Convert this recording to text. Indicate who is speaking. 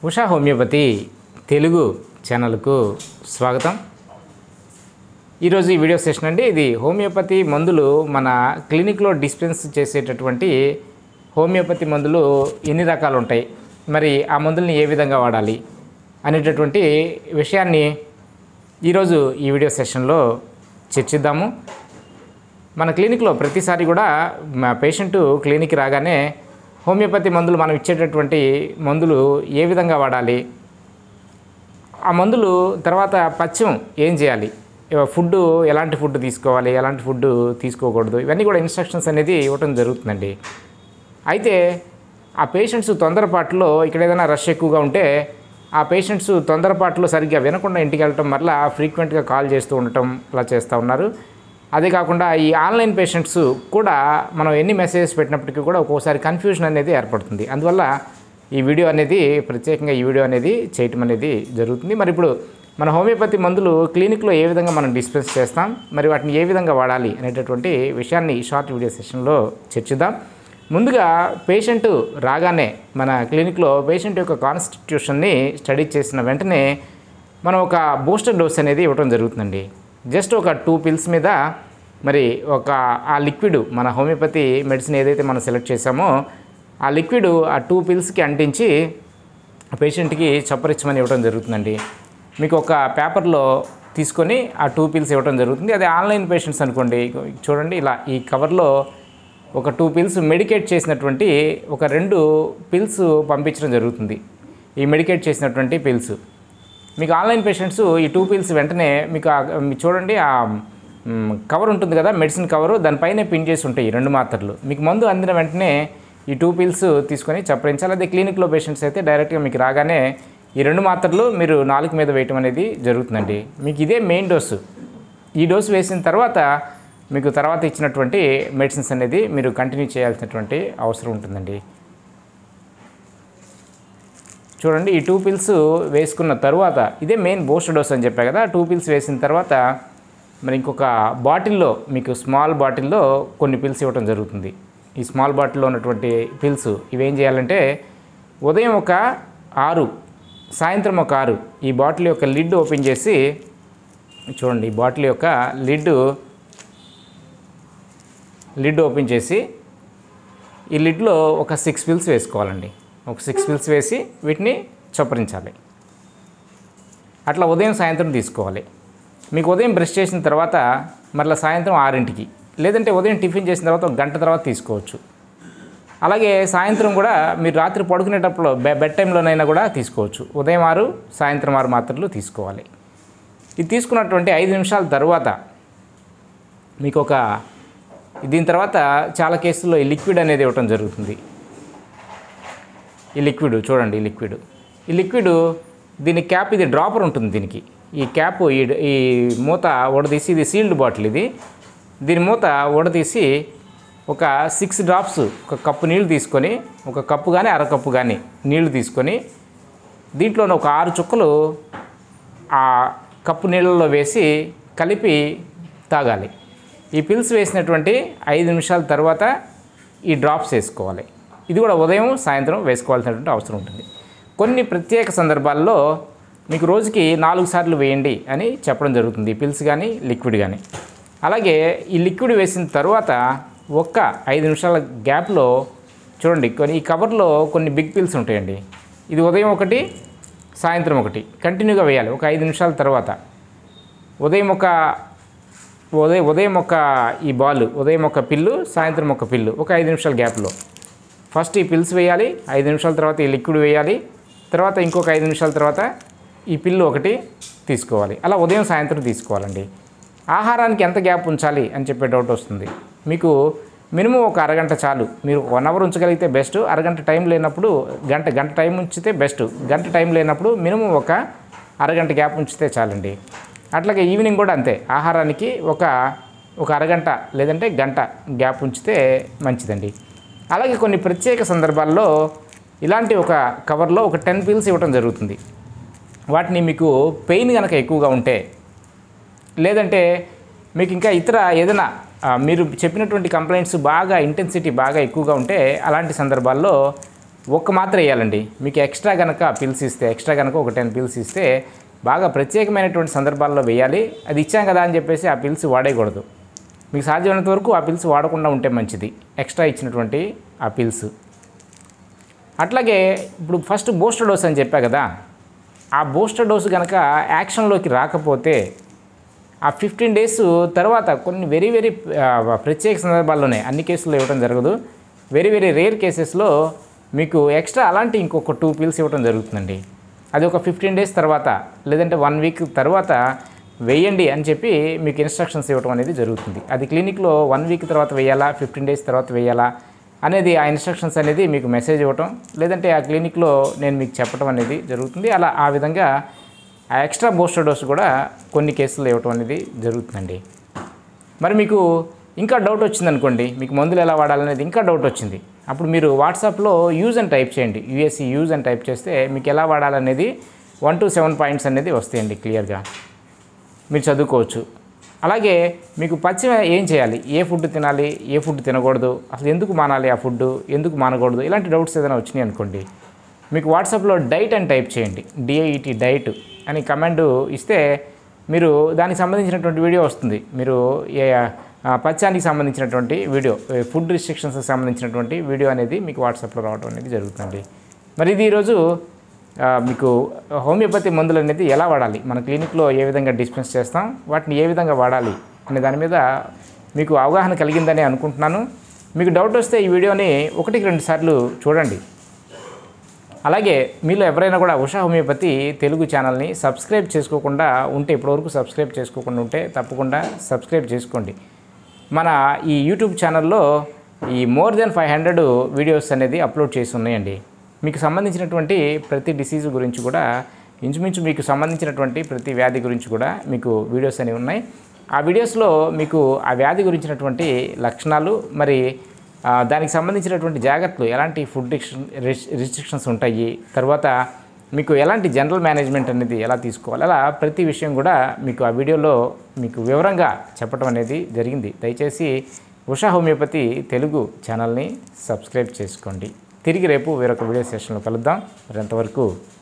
Speaker 1: Usha homeopathy Telugu ఛానల్కు స్వాగతం ఈరోజు ఈ వీడియో సెషన్ అండి ఇది హోమియోపతి మందులు మన క్లినిక్లో డిస్పెన్స్ చేసేటటువంటి హోమియోపతి మందులు ఎన్ని రకాలు ఉంటాయి మరి ఆ మందుల్ని ఏ విధంగా వాడాలి అనేటటువంటి విషయాన్ని ఈరోజు ఈ వీడియో సెషన్లో చర్చిద్దాము మన క్లినిక్లో ప్రతిసారి కూడా మా పేషెంట్ క్లినిక్ రాగానే హోమియోపతి మందులు మనం ఇచ్చేటటువంటి మందులు ఏ విధంగా వాడాలి ఆ మందులు తర్వాత పథ్యం ఏం చేయాలి ఇవ- ఫుడ్ ఎలాంటి ఫుడ్ తీసుకోవాలి ఎలాంటి ఫుడ్ తీసుకోకూడదు ఇవన్నీ కూడా ఇన్స్ట్రక్షన్స్ అనేది ఇవ్వటం జరుగుతుందండి అయితే ఆ పేషెంట్స్ తొందరపాటులో ఇక్కడ ఏదైనా రష్ ఎక్కువగా ఉంటే ఆ పేషెంట్స్ తొందరపాటులో సరిగ్గా వినకుండా ఇంటికి వెళ్ళటం వల్ల ఫ్రీక్వెంట్గా కాల్ చేస్తూ ఉండటం అలా చేస్తూ ఉన్నారు అదే కాకుండా ఈ ఆన్లైన్ పేషెంట్స్ కూడా మనం ఎన్ని మెసేజెస్ పెట్టినప్పటికీ కూడా ఒక్కోసారి కన్ఫ్యూజన్ అనేది ఏర్పడుతుంది అందువల్ల ఈ వీడియో అనేది ప్రత్యేకంగా ఈ వీడియో అనేది చేయటం అనేది జరుగుతుంది మరి ఇప్పుడు మన హోమియోపతి మందులు క్లినిక్లో ఏ విధంగా మనం డిస్పెన్స్ చేస్తాం మరి వాటిని ఏ విధంగా వాడాలి అనేటటువంటి విషయాన్ని ఈ షార్ట్ వీడియో సెషన్లో చర్చిద్దాం ముందుగా పేషెంట్ రాగానే మన క్లినిక్లో పేషెంట్ యొక్క కాన్స్టిట్యూషన్ని స్టడీ చేసిన వెంటనే మనం ఒక బూస్టర్ డోస్ అనేది ఇవ్వడం జరుగుతుందండి జస్ట్ ఒక టూ పిల్స్ మీద మరి ఒక ఆ లిక్విడ్ మన హోమియోపతి మెడిసిన్ ఏదైతే మనం సెలెక్ట్ చేసామో ఆ లిక్విడ్ ఆ టూ పిల్స్కి అంటించి పేషెంట్కి చప్పరిచ్చమని ఇవ్వడం జరుగుతుందండి మీకు ఒక పేపర్లో తీసుకొని ఆ టూ పిల్స్ ఇవ్వడం జరుగుతుంది అదే ఆన్లైన్ పేషెంట్స్ అనుకోండి చూడండి ఇలా ఈ కవర్లో ఒక టూ పిల్స్ మెడికేట్ చేసినటువంటి ఒక రెండు పిల్స్ పంపించడం జరుగుతుంది ఈ మెడికేట్ చేసినటువంటి పిల్స్ మీకు ఆన్లైన్ పేషెంట్స్ ఈ టూ పిల్స్ వెంటనే మీకు ఆ- మీరు చూడండి ఆ మ్, కవర్ ఉంటుంది కదా మెడిసిన్ కవరు దానిపైనే పిన్ చేసి ఉంటాయి ఈ రెండు మాత్రలు మీకు మందు అందిన వెంటనే ఈ టూ పిల్స్ తీసుకొని చప్పరించాలి అదే క్లినిక్లో పేషెంట్స్ అయితే డైరెక్ట్గా మీకు రాగానే ఈ రెండు మాత్రలు మీరు నాలుగు మీద వేయటం అనేది జరుగుతుందండి మీకు ఇదే మెయిన్ డోసు ఈ డోసు వేసిన తర్వాత మీకు తర్వాత ఇచ్చినటువంటి మెడిసిన్స్ అనేది మీరు కంటిన్యూ చేయాల్సినటువంటి అవసరం ఉంటుందండి చూడండి ఈ టూ పిల్స్ వేసుకున్న తర్వాత ఇదే మెయిన్ బూస్టర్ డోస్ అని చెప్పా కదా టూ పిల్స్ వేసిన తర్వాత మరి ఇంకొక బాటిల్లో మీకు స్మాల్ బాటిల్లో కొన్ని పిల్స్ ఇవ్వడం జరుగుతుంది ఈ స్మాల్ బాటిల్లో ఉన్నటువంటి పిల్స్ ఇవేం చేయాలంటే ఉదయం ఒక ఆరు సాయంత్రం ఒక ఆరు ఈ బాటిల్ యొక్క లిడ్ ఓపెన్ చేసి చూడండి ఈ బాటిల్ యొక్క లిడ్ లిడ్ ఓపెన్ చేసి ఈ లిడ్లో ఒక సిక్స్ పిల్స్ వేసుకోవాలండి ఒక సిక్స్ పిల్స్ వేసి వీటిని చప్పరించాలి అట్లా ఉదయం సాయంత్రం తీసుకోవాలి మీకు ఉదయం బ్రష్ చేసిన తర్వాత మరలా సాయంత్రం ఆరింటికి లేదంటే ఉదయం టిఫిన్ చేసిన తర్వాత ఒక గంట తర్వాత తీసుకోవచ్చు అలాగే సాయంత్రం కూడా మీరు రాత్రి పడుకునేటప్పుడు బె బెడ్ టైంలోనైనా కూడా తీసుకోవచ్చు ఉదయం ఆరు సాయంత్రం ఆరు మాత్రలు తీసుకోవాలి ఇది తీసుకున్నటువంటి ఐదు నిమిషాల తర్వాత మీకు ఒక దీని తర్వాత చాలా కేసుల్లో ఈ లిక్విడ్ అనేది ఇవ్వటం జరుగుతుంది ఈ లిక్విడ్ చూడండి ఈ లిక్విడ్ ఈ లిక్విడ్ దీని క్యాప్ ఇది డ్రాపర్ ఉంటుంది దీనికి ఈ క్యాప్ ఈ ఈ మూత ఉడదీసి ఇది సీల్డ్ బాటిల్ ఇది దీని మూత ఉడదీసి ఒక సిక్స్ డ్రాప్స్ ఒక కప్పు నీళ్లు తీసుకొని ఒక కప్పు కానీ అరకప్పు కానీ నీళ్లు తీసుకొని దీంట్లో ఒక ఆరు చుక్కలు ఆ కప్పు నీళ్ళలో వేసి కలిపి తాగాలి ఈ పిల్స్ వేసినటువంటి ఐదు నిమిషాల తర్వాత ఈ డ్రాప్స్ వేసుకోవాలి ఇది కూడా ఉదయం సాయంత్రం వేసుకోవాల్సినటువంటి అవసరం ఉంటుంది కొన్ని ప్రత్యేక సందర్భాల్లో మీకు రోజుకి నాలుగు సార్లు వేయండి అని చెప్పడం జరుగుతుంది ఈ పిల్స్ కానీ లిక్విడ్ కానీ అలాగే ఈ లిక్విడ్ వేసిన తర్వాత ఒక్క ఐదు నిమిషాల గ్యాప్లో చూడండి కొన్ని ఈ కవర్లో కొన్ని బిగ్ పిల్స్ ఉంటాయండి ఇది ఉదయం ఒకటి సాయంత్రం ఒకటి కంటిన్యూగా వేయాలి ఒక ఐదు నిమిషాల తర్వాత ఉదయం ఒక ఉదయం ఉదయం ఒక ఈ బాల్ ఉదయం ఒక పిల్లు సాయంత్రం ఒక పిల్లు ఒక ఐదు నిమిషాల గ్యాప్లో ఫస్ట్ ఈ పిల్స్ వేయాలి ఐదు నిమిషాల తర్వాత ఈ లిక్విడ్ వేయాలి తర్వాత ఇంకొక ఐదు నిమిషాల తర్వాత ఈ పిల్లు ఒకటి తీసుకోవాలి అలా ఉదయం సాయంత్రం తీసుకోవాలండి ఆహారానికి ఎంత గ్యాప్ ఉంచాలి అని చెప్పే డౌట్ వస్తుంది మీకు మినిమం ఒక అరగంట చాలు మీరు వన్ అవర్ ఉంచగలిగితే బెస్ట్ అరగంట టైం లేనప్పుడు గంట గంట టైం ఉంచితే బెస్ట్ గంట టైం లేనప్పుడు మినిమం ఒక అరగంట గ్యాప్ ఉంచితే చాలండి అట్లాగే ఈవినింగ్ కూడా అంతే ఆహారానికి ఒక ఒక అరగంట లేదంటే గంట గ్యాప్ ఉంచితే మంచిదండి అలాగే కొన్ని ప్రత్యేక సందర్భాల్లో ఇలాంటి ఒక కవర్లో ఒక టెన్ పిల్స్ ఇవ్వడం జరుగుతుంది వాటిని మీకు పెయిన్ కనుక ఎక్కువగా ఉంటే లేదంటే మీకు ఇంకా ఇతర ఏదైనా ఆ, మీరు చెప్పినటువంటి కంప్లైంట్స్ బాగా ఇంటెన్సిటీ బాగా ఎక్కువగా ఉంటే అలాంటి సందర్భాల్లో ఒక్క మాత్ర వేయాలండి మీకు ఎక్స్ట్రా కనుక పిల్స్ ఇస్తే ఎక్స్ట్రా కనుక ఒక టెన్ పిల్స్ ఇస్తే బాగా ప్రత్యేకమైనటువంటి సందర్భాల్లో వేయాలి అది ఇచ్చాం కదా అని చెప్పేసి ఆ పిల్స్ వాడేయకూడదు మీకు సాధ్యమైనంత వరకు ఆ పిల్స్ వాడకుండా ఉంటే మంచిది ఎక్స్ట్రా ఇచ్చినటువంటి ఆ పిల్స్ అట్లాగే ఇప్పుడు ఫస్ట్ బూస్టర్ డోస్ అని చెప్పా కదా ఆ బూస్టర్ డోస్ కనుక యాక్షన్లోకి రాకపోతే ఆ ఫిఫ్టీన్ డేస్ తర్వాత కొన్ని వెరీ వెరీ ప్రత్యేక సందర్భాల్లోనే అన్ని కేసుల్లో ఇవ్వడం జరగదు వెరీ వెరీ రేర్ కేసెస్లో మీకు ఎక్స్ట్రా అలాంటి ఇంకొక టూ పిల్స్ ఇవ్వడం జరుగుతుందండి అది ఒక ఫిఫ్టీన్ డేస్ తర్వాత లేదంటే వన్ వీక్ తర్వాత వేయండి అని చెప్పి మీకు ఇన్స్ట్రక్షన్స్ ఇవ్వడం అనేది జరుగుతుంది అది క్లినిక్లో వన్ వీక్ తర్వాత వేయాలా ఫిఫ్టీన్ డేస్ తర్వాత వేయాలా అనేది ఆ ఇన్స్ట్రక్షన్స్ అనేది మీకు మెసేజ్ ఇవ్వటం లేదంటే ఆ క్లినిక్లో నేను మీకు చెప్పడం అనేది జరుగుతుంది అలా ఆ విధంగా ఆ ఎక్స్ట్రా బూస్టర్ డోస్ కూడా కొన్ని కేసుల్లో ఇవ్వటం అనేది జరుగుతుందండి మరి మీకు ఇంకా డౌట్ వచ్చిందనుకోండి మీకు మందులు ఎలా వాడాలనేది ఇంకా డౌట్ వచ్చింది అప్పుడు మీరు వాట్సాప్లో యూజ్ అని టైప్ చేయండి యూఎస్సి యూజ్ అని టైప్ చేస్తే మీకు ఎలా వాడాలనేది వన్ టు సెవెన్ పాయింట్స్ అనేది వస్తాయండి క్లియర్గా మీరు చదువుకోవచ్చు అలాగే మీకు పచ్చిమ ఏం చేయాలి ఏ ఫుడ్ తినాలి ఏ ఫుడ్ తినకూడదు అసలు ఎందుకు మానాలి ఆ ఫుడ్ ఎందుకు మానకూడదు ఇలాంటి డౌట్స్ ఏదైనా వచ్చినాయి అనుకోండి మీకు వాట్సాప్లో డైట్ అని టైప్ చేయండి డిఐఈటి డైట్ అని కమాండ్ ఇస్తే మీరు దానికి సంబంధించినటువంటి వీడియో వస్తుంది మీరు ఏ ఆ, పచ్చానికి సంబంధించినటువంటి వీడియో ఫుడ్ రిస్ట్రిక్షన్స్కి సంబంధించినటువంటి వీడియో అనేది మీకు వాట్సాప్లో రావడం అనేది జరుగుతుంది మరి ఇది ఈరోజు ఆ, మీకు హోమియోపతి మందులు అనేది ఎలా వాడాలి మన క్లినిక్లో ఏ విధంగా డిస్పెన్స్ చేస్తాం వాటిని ఏ విధంగా వాడాలి అనే దాని మీద మీకు అవగాహన కలిగిందని అనుకుంటున్నాను మీకు డౌట్ వస్తే ఈ వీడియోని ఒకటికి రెండు సార్లు చూడండి అలాగే మీలో ఎవరైనా కూడా ఉషా హోమియోపతి తెలుగు ఛానల్ని సబ్స్క్రైబ్ చేసుకోకుండా ఉంటే ఇప్పటివరకు సబ్స్క్రైబ్ చేసుకోకుండా ఉంటే తప్పకుండా సబ్స్క్రైబ్ చేసుకోండి మన ఈ యూట్యూబ్ ఛానల్లో ఈ more than five hundred videos అనేది అప్లోడ్ చేసి ఉన్నాయండి మీకు సంబంధించినటువంటి ప్రతి డిసీజ్ గురించి కూడా ఇంచుమించు మీకు సంబంధించినటువంటి ప్రతి వ్యాధి గురించి కూడా మీకు వీడియోస్ అనేవి ఉన్నాయి ఆ వీడియోస్లో మీకు ఆ వ్యాధి గురించినటువంటి లక్షణాలు మరి ఆ, దానికి సంబంధించినటువంటి జాగ్రత్తలు ఎలాంటి ఫుడ్ రిస్ట్రిక్షన్స్ ఉంటాయి తర్వాత మీకు ఎలాంటి జనరల్ మేనేజ్మెంట్ అనేది ఎలా తీసుకోవాలి అలా ప్రతి విషయం కూడా మీకు ఆ వీడియోలో మీకు వివరంగా చెప్పడం అనేది జరిగింది దయచేసి ఉషా హోమియోపతి తెలుగు ఛానల్ని సబ్స్క్రైబ్ చేసుకోండి తిరిగి రేపు వేరొక వీడియో సెషన్లో కలుద్దాం మరి అంతవరకు